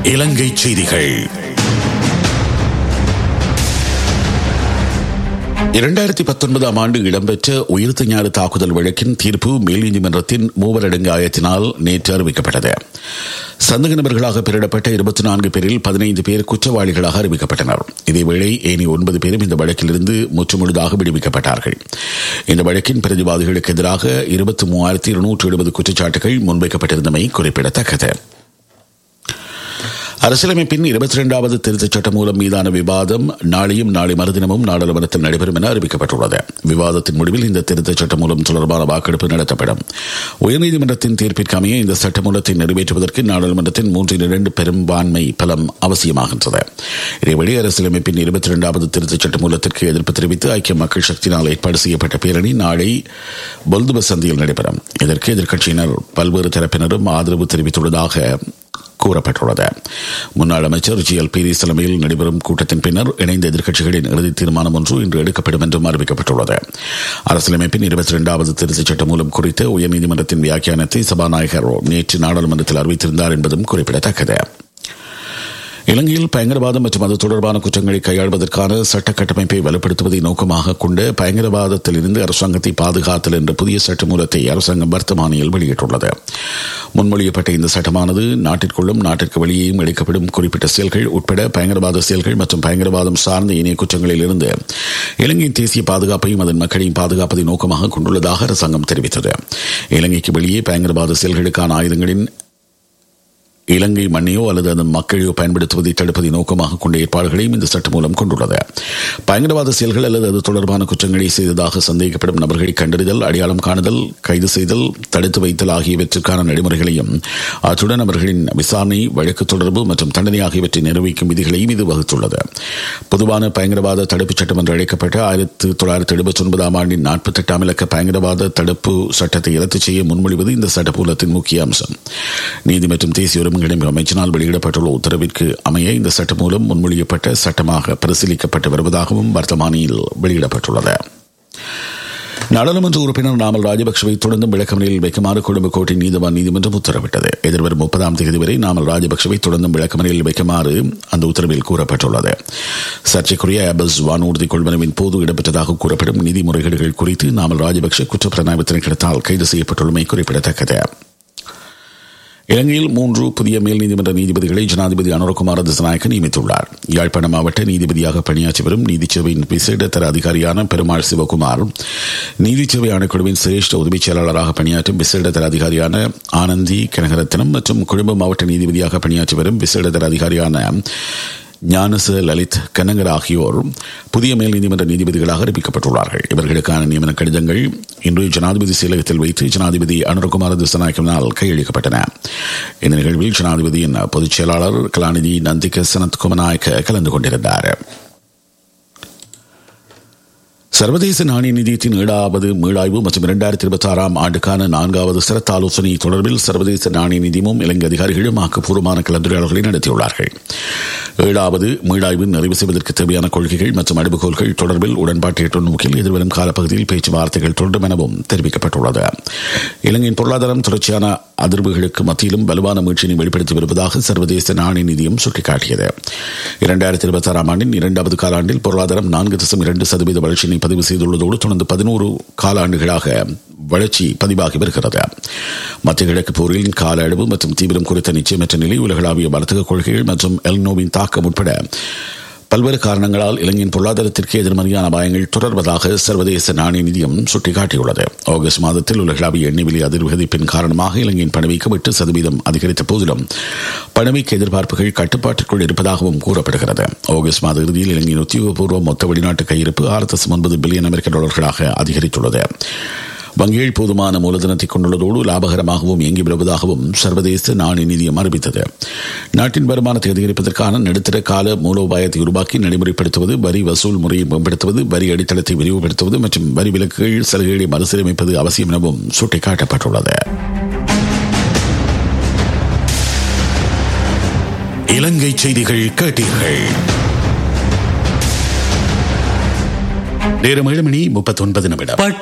இலங்கை செய்திகள் இரண்டாயிரத்தி பத்தொன்பதாம் ஆண்டு இடம்பெற்ற உயிர்த்த ஞான தாக்குதல் வழக்கின் தீர்ப்பு மேல் நீதிமன்றத்தின் மூவரடங்கு ஆயத்தினால் நேற்று அறிவிக்கப்பட்டது சந்தக நபர்களாக பெயரிடப்பட்ட இருபத்தி நான்கு பேரில் பதினைந்து பேர் குற்றவாளிகளாக அறிவிக்கப்பட்டனர் இதேவேளை ஏனைய ஒன்பது பேரும் இந்த வழக்கிலிருந்து முற்றுமுழுதாக விடுவிக்கப்பட்டார்கள் இந்த வழக்கின் பிரதிவாதிகளுக்கு எதிராக இருபத்தி மூவாயிரத்தி இருநூற்று எழுபது குற்றச்சாட்டுகள் முன்வைக்கப்பட்டிருந்தமை குறிப்பிடத்தக்கது அரசியலமைப்பின் இருபத்தி இரண்டாவது திருத்தச் சட்டம் மூலம் மீதான விவாதம் நாளையும் நாளை மறுதினமும் நாடாளுமன்றத்தில் நடைபெறும் என அறிவிக்கப்பட்டுள்ளது விவாதத்தின் முடிவில் இந்த திருத்தச் சட்டம் மூலம் தொடர்பான வாக்கெடுப்பு நடத்தப்படும் உயர்நீதிமன்றத்தின் தீர்ப்பிற்கு அமைய இந்த சட்டமூலத்தை நிறைவேற்றுவதற்கு நாடாளுமன்றத்தின் மூன்றில் இரண்டு பெரும்பான்மை பலம் அவசியமாகின்றது இதேவழி அரசியலமைப்பின் இருபத்தி இரண்டாவது திருத்தச் சட்ட மூலத்திற்கு எதிர்ப்பு தெரிவித்து ஐக்கிய மக்கள் சக்தியினால் ஏற்பாடு செய்யப்பட்ட பேரணி நாளை பொல்துப சந்தியில் நடைபெறும் இதற்கு எதிர்க்கட்சியினர் பல்வேறு தரப்பினரும் ஆதரவு தெரிவித்துள்ளதாக கூறப்பட்டுள்ளது முன்னாள் அமைச்சர் ஜி எல் பீரிஸ் தலைமையில் நடைபெறும் கூட்டத்தின் பின்னர் இணைந்த எதிர்க்கட்சிகளின் இறுதி தீர்மானம் ஒன்று இன்று எடுக்கப்படும் என்றும் அறிவிக்கப்பட்டுள்ளது அரசியலமைப்பின் இருபத்தி இரண்டாவது திருத்தச் சட்டம் மூலம் குறித்த உயர்நீதிமன்றத்தின் வியாக்கியானத்தை சபாநாயகர் நேற்று நாடாளுமன்றத்தில் அறிவித்திருந்தார் என்பதும் குறிப்பிடத்தக்கது இலங்கையில் பயங்கரவாதம் மற்றும் அது தொடர்பான குற்றங்களை கையாள்வதற்கான சட்ட கட்டமைப்பை வலுப்படுத்துவதை நோக்கமாக கொண்டு பயங்கரவாதத்திலிருந்து அரசாங்கத்தை பாதுகாத்தல் என்ற புதிய சட்டமூலத்தை அரசாங்கம் வர்த்தமானியில் வெளியிட்டுள்ளது முன்மொழியப்பட்ட இந்த சட்டமானது நாட்டிற்குள்ளும் நாட்டிற்கு வெளியேயும் எடுக்கப்படும் குறிப்பிட்ட செயல்கள் உட்பட பயங்கரவாத செயல்கள் மற்றும் பயங்கரவாதம் சார்ந்த இணைய குற்றங்களில் இருந்து இலங்கையின் தேசிய பாதுகாப்பையும் அதன் மக்களையும் பாதுகாப்பதை நோக்கமாக கொண்டுள்ளதாக அரசாங்கம் தெரிவித்தது இலங்கைக்கு வெளியே பயங்கரவாத செயல்களுக்கான ஆயுதங்களின் இலங்கை மண்ணையோ அல்லது அதன் மக்களையோ பயன்படுத்துவதை தடுப்பதை நோக்கமாக கொண்ட ஏற்பாடுகளையும் இந்த சட்டம் மூலம் கொண்டுள்ளது பயங்கரவாத செயல்கள் அல்லது அது தொடர்பான குற்றங்களை செய்ததாக சந்தேகிக்கப்படும் நபர்களை கண்டறிதல் அடையாளம் காணுதல் கைது செய்தல் தடுத்து வைத்தல் ஆகியவற்றிற்கான நடைமுறைகளையும் அத்துடன் அவர்களின் விசாரணை வழக்கு தொடர்பு மற்றும் தண்டனை ஆகியவற்றை நிர்வகிக்கும் விதிகளையும் இது வகுத்துள்ளது பொதுவான பயங்கரவாத தடுப்புச் சட்டம் என்று அழைக்கப்பட்ட ஆயிரத்தி தொள்ளாயிரத்தி எழுபத்தி ஒன்பதாம் ஆண்டின் நாற்பத்தி எட்டாம் இலக்க பயங்கரவாத தடுப்பு சட்டத்தை ரத்து செய்ய முன்மொழிவது இந்த சட்டப்பூலத்தின் முக்கிய அம்சம் நீதி மற்றும் தேசிய உரிமைகளின் அமைச்சினால் வெளியிடப்பட்டுள்ள உத்தரவிற்கு அமைய இந்த சட்டம் மூலம் முன்மொழியப்பட்ட சட்டமாக பரிசீலிக்கப்பட்டு வருவதாகவும் வர்த்தமானியில் வெளியிடப்பட்டுள்ளது நாடாளுமன்ற உறுப்பினர் நாமல் ராஜபக்சவை தொடர்ந்து விளக்கமறையில் வைக்குமாறு கொழும்பு கோட்டை நீதிவான் நீதிமன்றம் உத்தரவிட்டது எதிர்வரும் முப்பதாம் தேதி வரை நாமல் ராஜபக்சவை தொடர்ந்து விளக்கமறையில் வைக்குமாறு அந்த உத்தரவில் கூறப்பட்டுள்ளது சர்ச்சைக்குரிய ஆபஸ் வானூர்தி கொள்வனவின் போது இடம்பெற்றதாக கூறப்படும் நிதி முறைகேடுகள் குறித்து நாமல் ராஜபக்ச குற்றப்புலனாய்வு திணைக்களத்தால் கைது செய்யப்பட்டுள்ளமை குறிப்பிடத்தக்கது இலங்கையில் மூன்று புதிய மேல் நீதிமன்ற நீதிபதிகளை ஜனாதிபதி அனுரகுமார திசநாயக்க நியமித்துள்ளார் யாழ்ப்பாண மாவட்ட நீதிபதியாக பணியாற்றி வரும் நீதிச்சேவையின் விசேட தர அதிகாரியான பெருமாள் சிவகுமார் நீதிச்சேவை ஆணைக்குழுவின் சிரேஷ்ட உதவிச் செயலாளராக பணியாற்றும் விசேட தர அதிகாரியான ஆனந்தி கனகரத்னம் மற்றும் கொழும்பு மாவட்ட நீதிபதியாக பணியாற்றி வரும் விசேட தர அதிகாரியான ஞானச லலித் கனகர் ஆகியோர் புதிய மேல் நீதிமன்ற நீதிபதிகளாக அறிவிக்கப்பட்டுள்ளார்கள் இவர்களுக்கான நியமன கடிதங்கள் இன்று ஜனாதிபதி செயலகத்தில் வைத்து ஜனாதிபதி அனுரகுமார திசநாயக்கவினால் கையளிக்கப்பட்டன இந்த நிகழ்வில் ஜனாதிபதியின் பொதுச் செயலாளர் கலாநிதி நந்திக சனத் குமநாயக்க கலந்து கொண்டிருந்தார் சர்வதேச நாணய நிதியத்தின் ஏழாவது மீளாய்வு மற்றும் இரண்டாயிரத்தி இருபத்தி ஆறாம் ஆண்டுக்கான நான்காவது சிறத்த ஆலோசனை தொடர்பில் சர்வதேச நாணய நிதியமும் இலங்கை அதிகாரிகளும் ஆக்கப்பூர்வமான கலந்துரையாடல்களை நடத்தியுள்ளார்கள் ஏழாவது மீளாய்வு நிறைவு செய்வதற்கு தேவையான கொள்கைகள் மற்றும் அடுப்புகோள்கள் தொடர்பில் உடன்பாட்டை எட்டும் நோக்கில் எதிர்வரும் காலப்பகுதியில் பேச்சுவார்த்தைகள் தொடரும் எனவும் தெரிவிக்கப்பட்டுள்ளது இலங்கையின் பொருளாதாரம் தொடர்ச்சியான அதிர்வுகளுக்கு மத்தியிலும் வலுவான மீட்சியை வெளிப்படுத்தி வருவதாக சர்வதேச நாணய நிதியம் சுட்டிக்காட்டியது இரண்டாயிரத்தி இருபத்தி ஆறாம் ஆண்டின் இரண்டாவது காலாண்டில் பொருளாதாரம் நான்கு தசம் இரண்டு சதவீத வளர்ச்சியினை பதிவு செய்துள்ளதோடு தொடர்ந்து பதினோரு காலாண்டுகளாக வளர்ச்சி பதிவாகி வருகிறது மத்திய கிழக்கு போரில் கால அளவு மற்றும் தீவிரம் குறித்த நிச்சயமற்ற நிலை உலகளாவிய வர்த்தக கொள்கைகள் மற்றும் எல்னோவின் தாக்கம் உட்பட பல்வேறு காரணங்களால் இலங்கையின் பொருளாதாரத்திற்கு எதிர்மறையான அபாயங்கள் தொடர்வதாக சர்வதேச நாணய நிதியம் சுட்டிக்காட்டியுள்ளது ஆகஸ்ட் மாதத்தில் உலகளாவிய எண்ணெய் விலை அதிர்வதிப்பின் காரணமாக இலங்கையின் பணவீக்கம் எட்டு சதவீதம் அதிகரித்த போதிலும் பணவீக்க எதிர்பார்ப்புகள் கட்டுப்பாட்டிற்குள் இருப்பதாகவும் கூறப்படுகிறது ஆகஸ்ட் மாத இறுதியில் இலங்கையின் உத்தியோகபூர்வ மொத்த வெளிநாட்டு கையிருப்பு ஆறு தசம் ஒன்பது பில்லியன் அமெரிக்க டாலர்களாக அதிகரித்துள்ளது வங்கிகள் போதுமான மூலதனத்தை கொண்டுள்ளதோடு லாபகரமாகவும் இயங்கி வருவதாகவும் சர்வதேச நாணய நிதியம் அறிவித்தது நாட்டின் வருமானத்தை அதிகரிப்பதற்கான நடுத்தர கால மூலோபாயத்தை உருவாக்கி நடைமுறைப்படுத்துவது வரி வசூல் முறையை மேம்படுத்துவது வரி அடித்தளத்தை விரிவுபடுத்துவது மற்றும் வரி விலக்குகள் சலுகைகளை மறுசீரமைப்பது அவசியம் எனவும் சுட்டிக்காட்டப்பட்டுள்ளது இலங்கை செய்திகள் கேட்டீர்கள் நேரம் ஏழு மணி முப்பத்தி ஒன்பது நிமிடம்